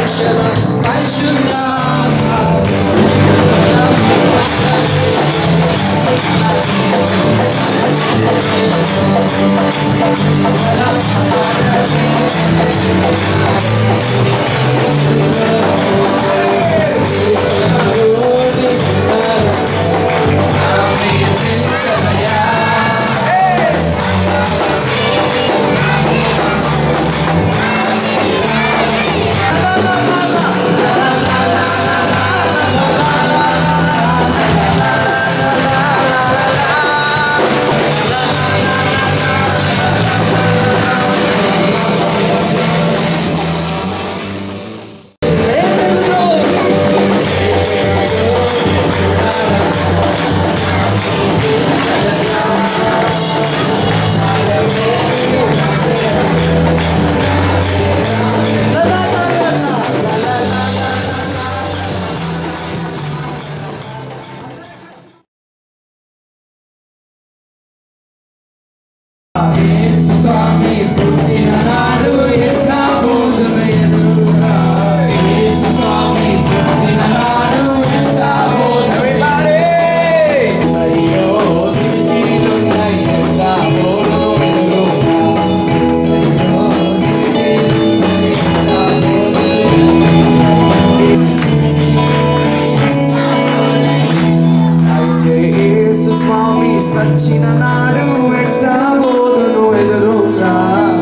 రక్షణ పరిశుద్ధాత్మ స్వామి పుట్టిన నాడు ఎట్లా బోధన ఎదురుగా యేసు స్వామి పుట్టిన నాడు ఎట్లా బోధన అయ్యో దివిటీలున్నాయి ఎట్లా బోధన ఎదురుగా అయ్యో దివిటీలున్నాయి ఎట్లా అయితే యేసు స్వామి సచ్చిన నాడు ఎట్టా బోధను ఎదురుగా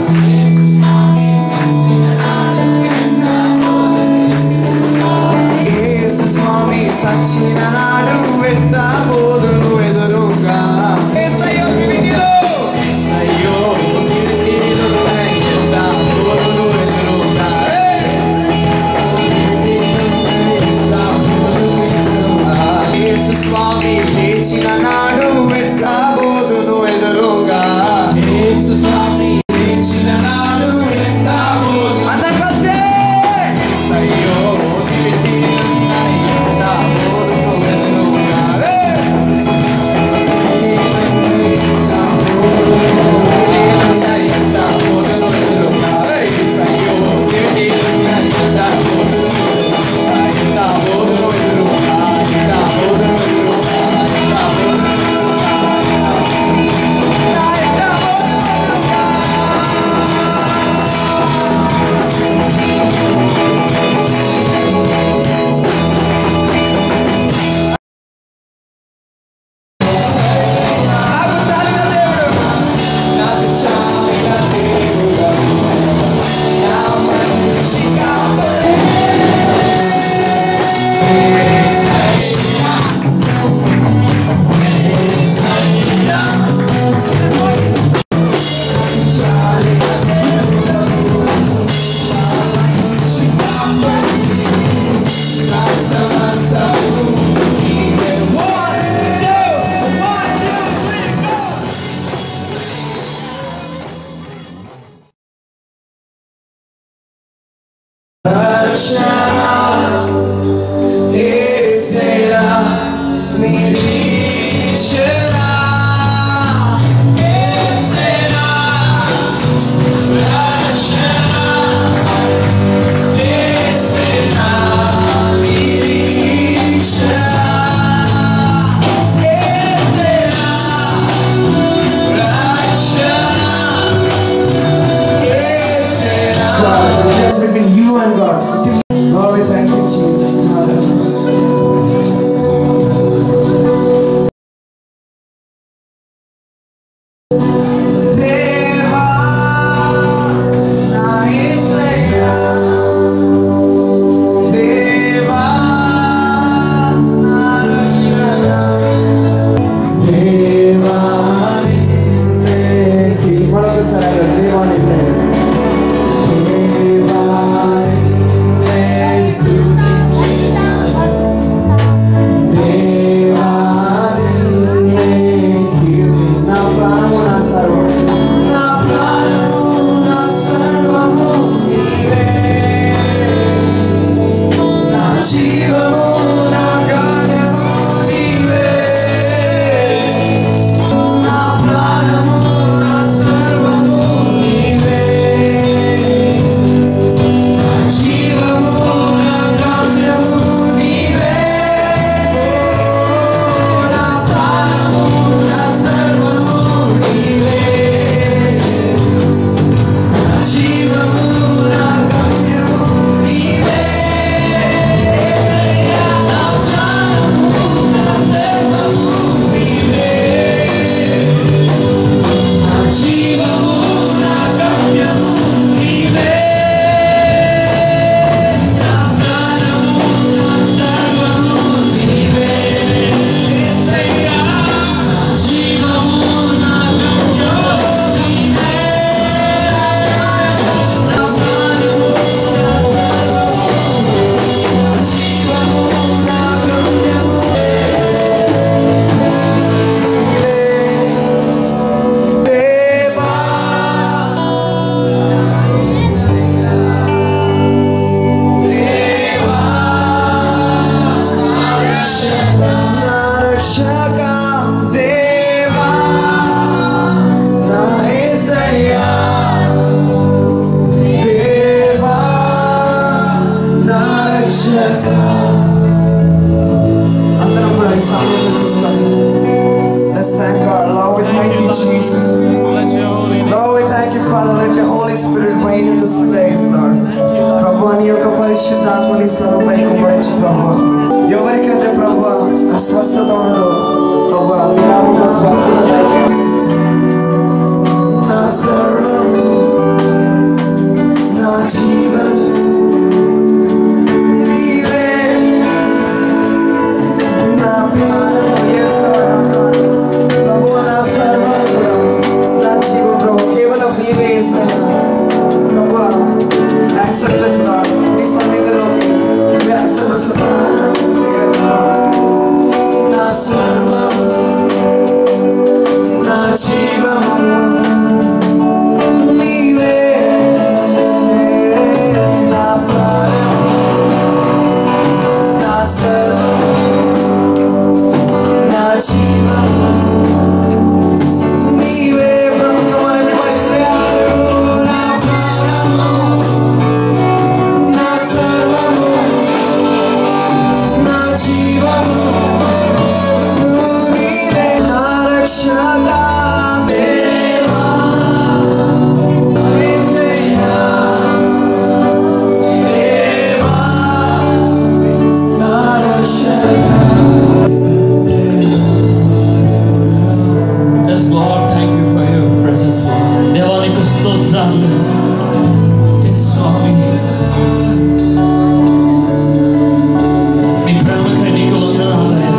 యేసు స్వామి సచ్చిన నాడు ఎట్టా బోధను ఎదురుగా యేసయ్యో కిటికీలు, యేసయ్యో కిటికీలున్నాయి, ఎట్టా బోధను ఎదురుగా. యేసు స్వామి లేచిన నాడు ఎట్లా బోధును ఎదురుగా యేసు స్వామి లేచిన నాడు ఎట్లా బోధు అందరు కలిసి అయ్యో తిరిగినాయి ఎట్లా బోధును ఎదురుగా ఎట్లా బోధును ఎట్లా బోధును ఎదురుగా అయ్యో తిరిగినాయి ఎట్లా బోధును ఎదురుగా ఎట్లా బోధును ఎదురుగా ఎట్లా బోధును ఎదురుగా ఎట్లా బోధును ఎదురుగా ఎట్లా బోధును ఎదురుగా నాకు చాలిన దేవుడు నాకు చాలిన దేవుడు నా మంచి కాపరి One, two, one, two, three, go! Just between you and God. Lord, we thank you, Jesus. Hallelujah. దేవా నా యేసయ్యా దేవా నా రక్షణ దేవా నిన్నేకి మరొకసారి దేవాన్ని దేవా నిన్నే స్తుతించెదను. దేవా నిన్నే కీర్తి- నా ప్రాణము నా సర్వం నా ప్రాణము నా సర్వము నీవే నా జీవము నా గానము నీవే నా ప్రాణము నా సర్వము నీవే నా జీవము పరిశుద్ధాత్మని స్థలంపై కుమ్మరించు ప్రభు ఎవరికైతే ప్రభు అస్వస్థత ఉన్నదో ప్రభు మీ నామంలో స్వస్థత దయచేయండి నా సర్వము నా జీవము నీవే నా ప్రాణము యేసు ప్రభు నా సర్వము కూడా నా జీవం ప్రభు కేవలం నీవే యేసయ్యా ప్రభు యాక్సెప్టెన్స్ మీ సన్నిధిలోకి మీ యాక్సెప్టెన్స్ నా సర్వము నా జీవము నీవే నా ప్రాణము నా సర్వము నా జీవము నీవే from come on everybody together నా ప్రాణము నా సర్వము నా జీవము నీవే నా రక్షక దేవా యేసయ్యా దేవా నా రక్షక Yes, Lord, thank you for your presence, Lord. దేవానికి స్తోత్రాలు Yes, స్వామి నీ ప్రేమకై నీకు వందనాలయ్యా.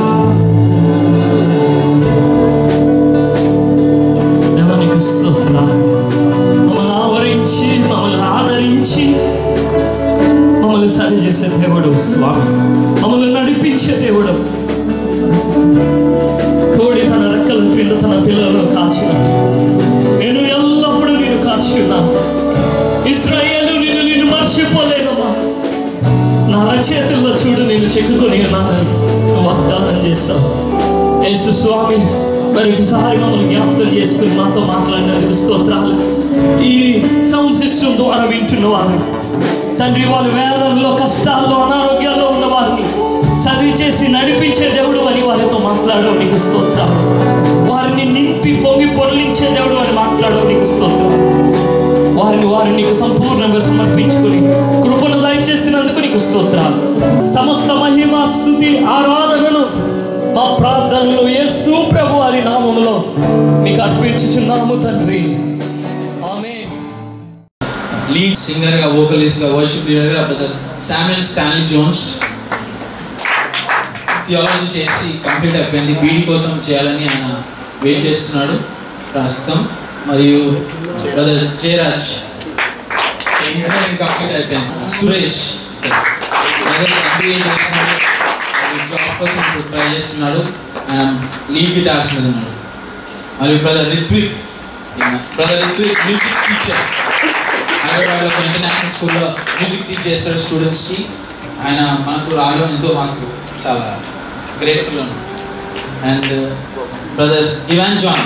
దేవానికి స్తోత్రాలు మమ్మల్ని ఆవరించి మమ్మల్ని ఆదరించి మమ్మల్ని సరి చేసే దేవుడు స్వామి మమ్మల్ని నడిపించే దేవుడు కోడి తన రెక్కల క్రింద తన పిల్లలను కాచిన నేను ఎల్లప్పుడూ నేను కాచి ఉన్నాను ఇస్రాయేలు నేను నిన్ను మర్చిపోలేదమ్మా నా చేతుల్లో చూడు నేను చెక్కుకొని ఉన్నానని నువ్వు వాగ్దానం చేస్తావు యేసు స్వామి మరి ఒకసారి మమ్మల్ని జ్ఞాపకం చేసుకుని మాతో మాట్లాడినందుకు స్తోత్రాలు ఈ సౌండ్ సిస్టమ్ ద్వారా వింటున్న వారు తండ్రి వాళ్ళు వేదనలో కష్టాల్లో అనారోగ్యాల్లో ఉన్న వారిని సరి చేసి నడిపించే దేవుడు అని వారితో మాట్లాడవు నీకు స్తోత్రాలు వారిని నింపి పొంగి పొరలించే దేవుడు అని మాట్లాడవు నీకు స్తోత్రాలు వారిని వారు నీకు సంపూర్ణంగా సమర్పించుకుని కృపను దయచేసినందుకు నీకు స్తోత్రాలు సమస్త మహిమ స్థుతి ఆరాధనను మా ప్రార్థనలు యేసు ప్రభు వారి నామములో నీకు అర్పించుచున్నాము తండ్రి ఆమేన్ లీడ్ సింగర్ గా వోకలిస్ట్ గా వర్షిప్ లీడర్ గా brother Samuel Stanley Jones theology చేసి కంప్లీట్ అయిపోయింది బీడీ కోసం చేయాలని ఆయన వెయిట్ చేస్తున్నాడు ప్రస్తుతం మరియు బ్రదర్ జయరాజ్ ఇంజనీరింగ్ కంప్లీట్ అయిపోయింది సురేష్ బ్రదర్ ఎంబీఏ చేస్తున్నాడు జాబ్ కోసం ఇప్పుడు ట్రై చేస్తున్నాడు ఆయన లీడ్ గిటార్స్ మీద ఉన్నాడు మరియు brother Ritvik brother Ritvik music teacher Hyderabad ఒక ఇంటర్నేషనల్ స్కూల్లో మ్యూజిక్ టీచ్ చేస్తాడు స్టూడెంట్స్కి ఆయన మనకు రావడం ఎంతో మాకు చాలా grateful and brother Ivan John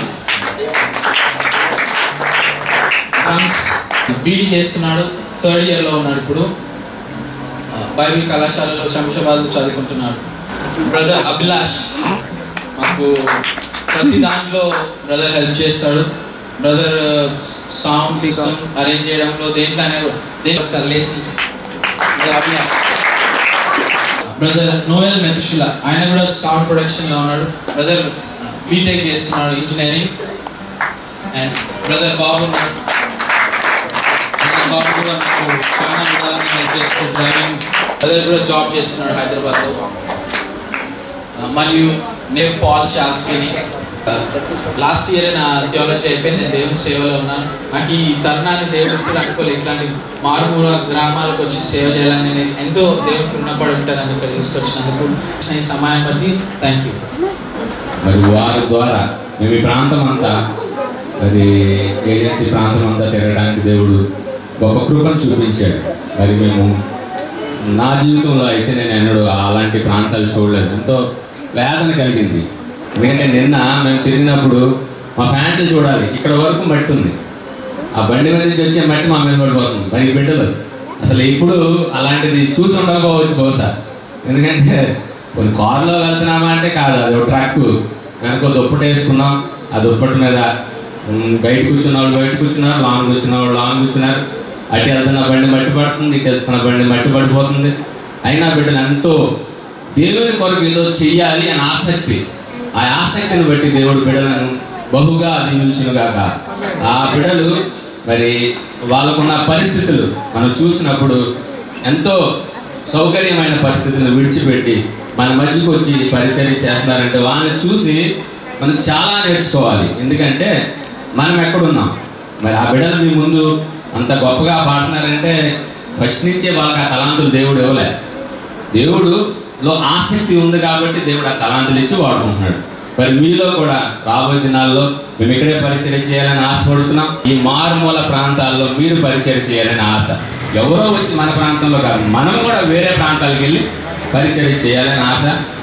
drums BD చేస్తున్నాడు థర్డ్ ఇయర్లో ఉన్నాడు ఇప్పుడు ఆ, బైబిల్ కళాశాలలో శంషాబాద్ చదువుకుంటున్నాడు బ్రదర్ అభిలాష్ మాకు ప్రతి దాంట్లో బ్రదర్ హెల్ప్ చేస్తాడు బ్రదర్ సాంగ్ సిస్టమ్ అరేంజ్ చేయడంలో దేంట్లో దేంట్లో ఒకసారి లేచి బ్రదర్ నోయల్ మెథుషుల ఆయన కూడా సౌండ్ ప్రొడక్షన్ లో ఉన్నాడు బ్రదర్ బీటెక్ చేస్తున్నాడు ఇంజనీరింగ్ అండ్ బ్రదర్ బాబు ఉన్నాడు బ్రదర్ బాబు కూడా నాకు చాలా విధాలుగా హెల్ప్ చేస్తూ డ్రైవింగ్ బ్రదర్ కూడా జాబ్ చేస్తున్నాడు హైదరాబాద్లో మరియు నేను పాల్ శాస్త్రిని లాస్ట్ ఇయర్ నా థియాలజీ అయిపోయింది నేను దేవుని సేవలో ఉన్నాను నాకు ఈ తరుణాన్ని దేవుడు ఇస్తారు అనుకోలేదు ఇట్లాంటి మారుమూల గ్రామాలకు వచ్చి సేవ చేయాలని నేను ఎంతో దేవునికి రుణపడి ఉంటానని ఇక్కడ తీసుకొచ్చినందుకు ఈ సమయం బట్టి థ్యాంక్ యూ మరి వారి ద్వారా మేము ఈ ప్రాంతం అంతా మరి ఏజెన్సీ ప్రాంతం అంతా తిరగడానికి దేవుడు గొప్ప కృపను చూపించాడు మరి మేము నా జీవితంలో అయితే నేను ఎన్నడూ అలాంటి ప్రాంతాలు చూడలేదు ఎంతో వేదన కలిగింది ఎందుకంటే నిన్న మేము తిరిగినప్పుడు మా ఫ్యాంట్లు చూడాలి ఇక్కడ వరకు మట్టి ఉంది ఆ బండి మీద నుంచి వచ్చే మట్టి మా మీద పడిపోతుంది మరి ఈ బిడ్డలు అసలు ఇప్పుడు అలాంటిది చూసి ఉండకపోవచ్చు బహుశా ఎందుకంటే కొన్ని కారులో వెళ్తున్నామా అంటే కాదు అది ఒక ట్రక్ వెనక దుప్పటి వేసుకున్నాం ఆ దుప్పటి మీద ఉమ్, బయట కూర్చున్న వాళ్ళు బయట కూర్చున్నారు లాంగ్ కూర్చున్న వాళ్ళు లాంగ్ కూర్చున్నారు అటు వెళ్తున్న బండి మట్టి పడుతుంది ఇటు వెళ్తున్న బండి మట్టి పడిపోతుంది అయినా బిడ్డలు ఎంతో దేవుని కొరకు ఏదో చెయ్యాలి అని ఆసక్తి ఆ ఆసక్తిని బట్టి దేవుడు బిడ్డలను బహుగా దీవించునుగాక ఆ బిడ్డలు మరి వాళ్ళకున్న పరిస్థితులు మనం చూసినప్పుడు ఎంతో సౌకర్యమైన పరిస్థితులను విడిచిపెట్టి మన మధ్యకు వచ్చి పరిచయం చేస్తున్నారంటే వాళ్ళని చూసి మనం చాలా నేర్చుకోవాలి ఎందుకంటే మనం ఎక్కడున్నాం మరి ఆ బిడ్డలు మీ ముందు అంత గొప్పగా పాడుతున్నారంటే ఫస్ట్ నుంచే వాళ్ళకి ఆ తలాంతులు దేవుడు ఇవ్వలే దేవుడులో ఆసక్తి ఉంది కాబట్టి దేవుడు ఆ తలాంతులు ఇచ్చి వాడుకుంటున్నాడు మరి మీలో కూడా రాబోయే దినాల్లో మేము ఇక్కడే పరిచయం చేయాలని ఆశపడుతున్నాం ఈ మారుమూల ప్రాంతాల్లో మీరు పరిచయం చేయాలని ఆశ ఎవరో వచ్చి మన ప్రాంతంలో కాదు మనం కూడా వేరే ప్రాంతాలకు వెళ్ళి పరిచయం చేయాలని ఆశ